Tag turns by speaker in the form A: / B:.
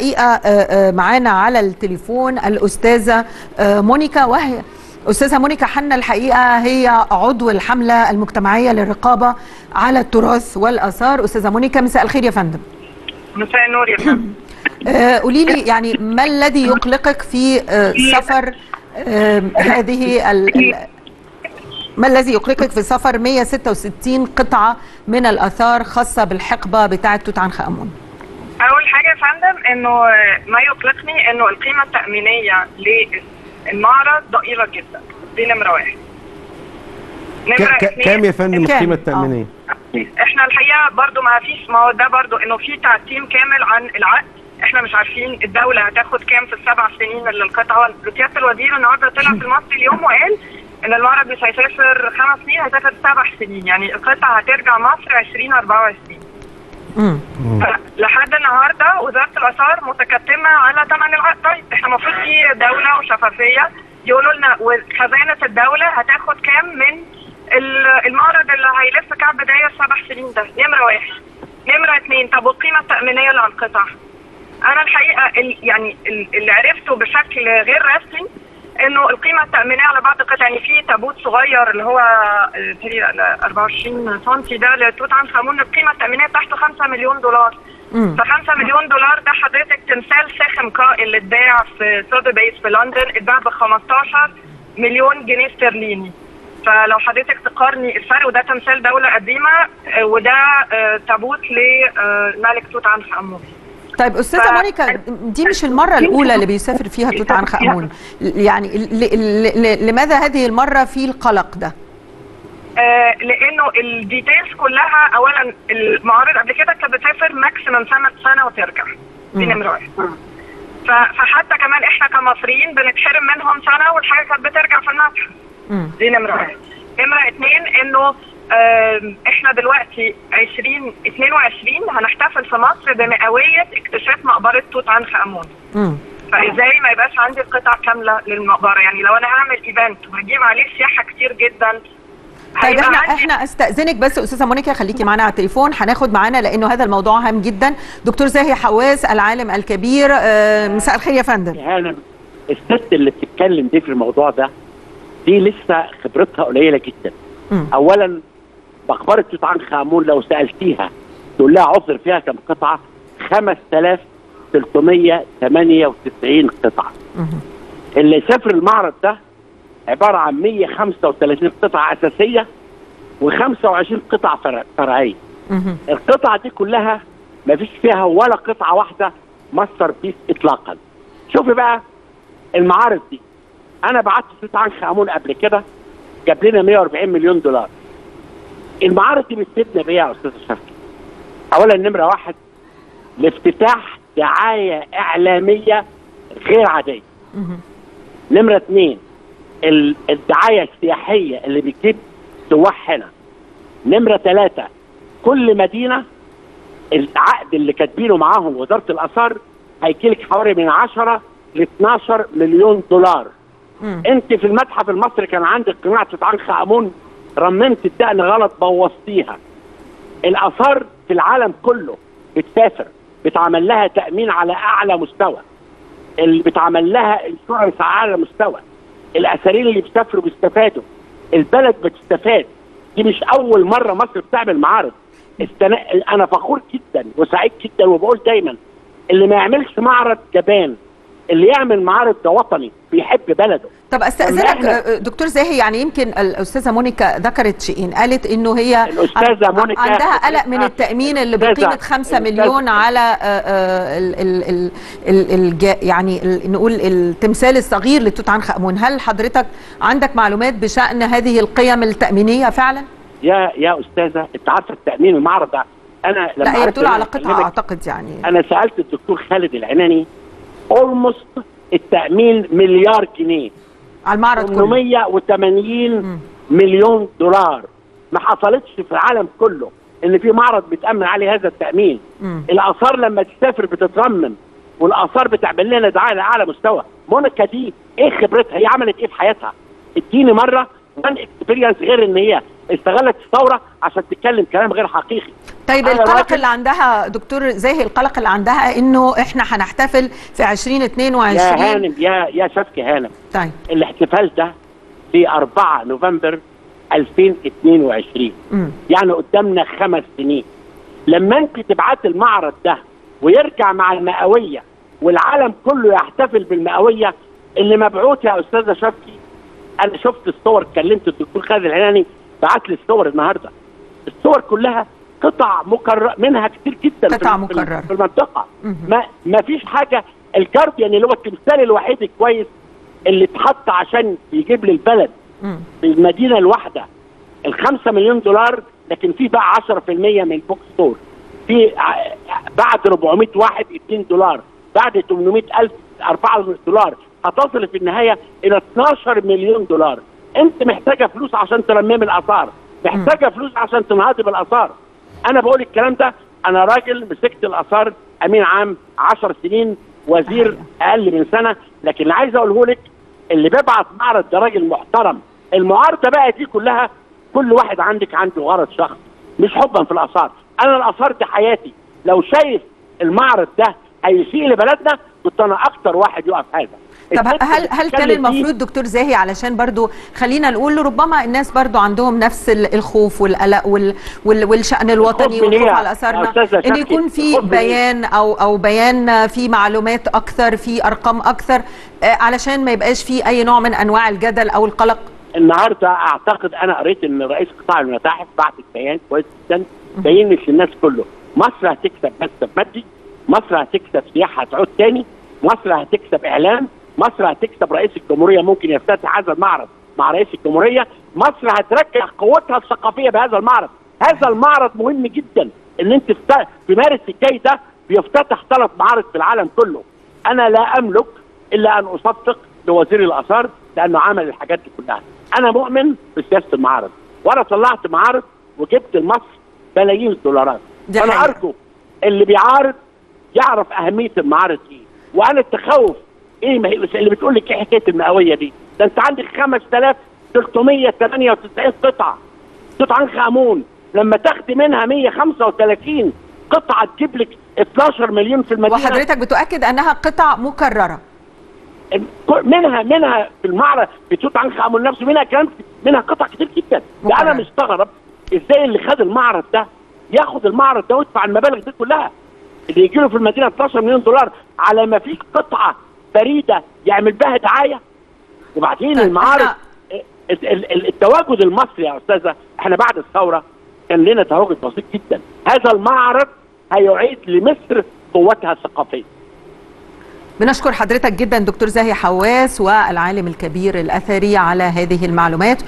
A: الحقيقه معانا على التليفون الاستاذه مونيكا وهي استاذه مونيكا حنا الحقيقه هي عضو الحمله المجتمعيه للرقابه على التراث والاثار استاذه مونيكا مساء الخير يا فندم
B: مساء النور يا فندم
A: قولي لي يعني ما الذي يقلقك في سفر هذه ال ما الذي يقلقك في سفر 166 قطعه من الاثار خاصه بالحقبه بتاعه توت عنخ امون
B: اول حاجه يا فندم انه ما يقلقني انه القيمه التامينيه للمعرض ضئيله جدا دي نمره واحد
C: نمره كام يا فندم القيمه التامينيه
B: احنا الحقيقه برضو ما فيش ما هو ده برضو انه في تعتيم كامل عن العقد احنا مش عارفين الدوله هتاخد كام في السبع سنين اللي القطعه سياده الوزير النهارده طلع في المصري اليوم وقال ان المعرض مش هيسافر خمس سنين هيسافر سبع سنين يعني القطعه هترجع مصر 2024 لحد النهارده وزاره الاثار متكتمه على ثمن العقد طيب احنا المفروض في دوله وشفافيه يقولوا لنا وخزانه الدوله هتاخد كام من المعرض اللي هيلف كعب بدايه السبع سنين ده نمره واحد نمره اثنين طب والقيمه التامينيه اللي على القطع انا الحقيقه ال يعني اللي عرفته بشكل غير رسمي انه القيمه التامينيه على بعض القطع يعني في تابوت صغير اللي هو 24 سم ده لتوت عنخ امون القيمه التامينيه بتاعته 5 مليون دولار ف 5 مليون دولار ده حضرتك تمثال ساخن قائل اللي اتباع في سودو بيس في لندن اتباع ب 15 مليون جنيه استرليني فلو حضرتك تقارني الفرق وده تمثال دوله قديمه وده تابوت لملك توت عنخ امون
A: طيب استاذه ف... مونيكا دي مش المره الاولى اللي بيسافر فيها توت عنخ امون يعني ل... ل... لماذا هذه المره في القلق ده
B: آه لانه الديتيلز كلها اولا المعارض قبل كده كانت بتسافر ماكسيمم سنه سنه وترجع دي نمره واحد فحتى كمان احنا كمصريين بنتحرم منهم سنه والحاجه كانت بترجع في المتحف دي نمره واحد نمره اثنين انه احنا دلوقتي 20 22 هنحتفل في مصر بمئويه اكتشاف مقبره توت عنخ امون. فازاي ما يبقاش عندي القطع كامله للمقبره يعني لو انا هعمل ايفنت وهجيب عليه سياحه كتير جدا
A: طيب احنا احنا استاذنك بس استاذه مونيكا خليكي معانا على التليفون هناخد معانا لانه هذا الموضوع هام جدا دكتور زاهي حواس العالم الكبير مساء الخير يا فندم
D: اهلا الست اللي بتتكلم دي في الموضوع ده دي لسه خبرتها قليله جدا م. اولا مقبره توت عنخ امون لو سالتيها تقول لها عثر فيها كم قطعه 5398 قطعه اللي سافر المعرض ده عباره عن 135 قطعه اساسيه و25 قطعه فرعيه القطعه دي كلها ما فيش فيها ولا قطعه واحده ماستر بيس اطلاقا شوفي بقى المعارض دي انا بعت توت عنخ امون قبل كده جاب لنا 140 مليون دولار المعارض دي بتفيدنا بايه يا استاذ شرقي؟ اولا نمره واحد لافتتاح دعايه اعلاميه غير عاديه. نمره اثنين الدعايه السياحيه اللي بتجيب سواح هنا. نمره ثلاثه كل مدينه العقد اللي كاتبينه معاهم وزاره الاثار هيجي لك حوالي من 10 ل 12 مليون دولار. انت في المتحف المصري كان عندك قناع توت عنخ امون رممت الدقن غلط بوظتيها الاثار في العالم كله بتسافر بتعمل لها تامين على اعلى مستوى اللي بتعمل لها انشورنس على اعلى مستوى الاثريين اللي بيسافروا بيستفادوا البلد بتستفاد دي مش اول مره مصر بتعمل معارض استن... انا فخور جدا وسعيد جدا وبقول دايما اللي ما يعملش معرض جبان اللي يعمل معارض ده وطني بيحب بلده
A: طب استاذنك دكتور زاهي يعني يمكن الاستاذه مونيكا ذكرت شيئين قالت انه هي
D: الاستاذه مونيكا
A: عندها قلق من التامين اللي بقيمه 5 مليون على ال ال ال ال ال يعني نقول التمثال الصغير لتوت عنخ امون هل حضرتك عندك معلومات بشان هذه القيم التامينيه فعلا
D: يا يا استاذه انت عارفه التامين المعرض ده انا
A: لما لا هي بتقول على قطعه اعتقد يعني
D: انا سالت الدكتور خالد العناني اولموست التامين مليار جنيه
A: على المعرض
D: 880 مليون دولار ما حصلتش في العالم كله ان في معرض بيتامن عليه هذا التامين مم. الاثار لما تسافر بتترمم والاثار بتعمل لنا دعايه لاعلى مستوى مونيكا دي ايه خبرتها هي عملت ايه في حياتها اديني مره وان اكسبيرينس غير ان هي استغلت الثوره عشان تتكلم كلام غير حقيقي
A: طيب
D: أنا
A: القلق
D: راجل-
A: اللي عندها دكتور زاهي القلق اللي عندها انه احنا هنحتفل في
D: يا
A: 2022
D: هانم يا يا شفكي هانم
A: طيب
D: الاحتفال ده في 4 نوفمبر 2022
A: مم.
D: يعني قدامنا خمس سنين لما انت تبعت المعرض ده ويرجع مع المئويه والعالم كله يحتفل بالمئويه اللي مبعوث يا استاذه شفكي انا شفت الصور كلمت الدكتور خالد العناني بعت لي الصور النهارده الصور كلها قطع مكرر منها كتير جدا في-
A: قطع
D: في-
A: مكررة.
D: في المنطقه
A: مهم.
D: ما ما فيش حاجه الجارديان اللي هو التمثال الوحيد الكويس اللي اتحط عشان يجيب لي البلد
A: مم.
D: في المدينه الواحده الخمسة مليون دولار لكن في بقى 10% من بوك ستور في ع- بعد 400 واحد 2 دولار بعد 800 ألف 4 دولار هتصل في النهاية إلى 12 مليون دولار أنت محتاجة فلوس عشان ترممي الآثار محتاجة فلوس عشان تنهضي بالآثار أنا بقول الكلام ده أنا راجل مسكت الآثار أمين عام 10 سنين وزير أقل من سنة لكن اللي عايز أقوله لك اللي بيبعت معرض ده راجل محترم المعارضه بقى دي كلها كل واحد عندك عنده غرض شخصي مش حبا في الاثار انا الاثار دي حياتي لو شايف المعرض ده هيسيء لبلدنا كنت انا اكتر واحد يقف هذا
A: طب
D: الست
A: هل
D: اللي
A: هل كان
D: بتتكلم دي-
A: المفروض دكتور زاهي علشان برضو خلينا نقول ربما الناس برضو عندهم نفس ال- الخوف والقلق وال وال والشأن الوطني
D: الخوف من
A: والخوف
D: إيه
A: على
D: يا
A: اثارنا
D: أستاذة
A: ان
D: شكي؟
A: يكون في
D: الخوف من إيه؟
A: بيان او او بيان في معلومات اكثر في ارقام اكثر آه، علشان ما يبقاش في اي نوع من انواع الجدل او القلق
D: النهارده اعتقد انا قريت ان رئيس قطاع المتاحف بعت بيان كويس جدا بين للناس كله مصر هتكسب مكسب مادي مصر هتكسب سياحه هتعود تاني مصر هتكسب اعلام مصر هتكسب رئيس الجمهوريه ممكن يفتتح هذا المعرض مع رئيس الجمهوريه مصر هترجع قوتها الثقافيه بهذا المعرض هذا المعرض مهم جدا ان انت في- في مارس الجاي ده بيفتتح ثلاث معارض في العالم كله انا لا املك الا ان اصفق لوزير الاثار لانه عمل الحاجات دي كلها انا مؤمن بسياسه المعارض وانا طلعت معارض وجبت لمصر بلايين الدولارات
A: دي
D: فانا
A: حقيقة.
D: ارجو اللي بيعارض يعرف اهميه المعارض ايه وانا التخوف ايه ما هي اللي بتقول لك ايه حكايه المئويه دي ده انت عندك 5398 قطعه توت عنخ امون لما تاخدي منها 135 قطعه تجيب لك 12 مليون في المدينه
A: وحضرتك بتؤكد انها قطع مكرره
D: منها منها في المعرض في توت عنخ امون نفسه منها كلام منها قطع كتير جدا ده انا
A: مكرر.
D: مستغرب ازاي اللي خد المعرض ده ياخد المعرض ده ويدفع المبالغ دي كلها اللي يجي له في المدينه 12 مليون دولار على ما فيش قطعه فريده يعمل بها دعايه وبعدين
A: طيب،
D: المعارض
A: إحنا-
D: ال- ال- ال- التواجد المصري يا استاذه احنا بعد الثوره كان لنا تواجد بسيط جدا هذا المعرض هيعيد لمصر قوتها الثقافيه
A: بنشكر حضرتك جدا دكتور زاهي حواس والعالم الكبير الاثري على هذه المعلومات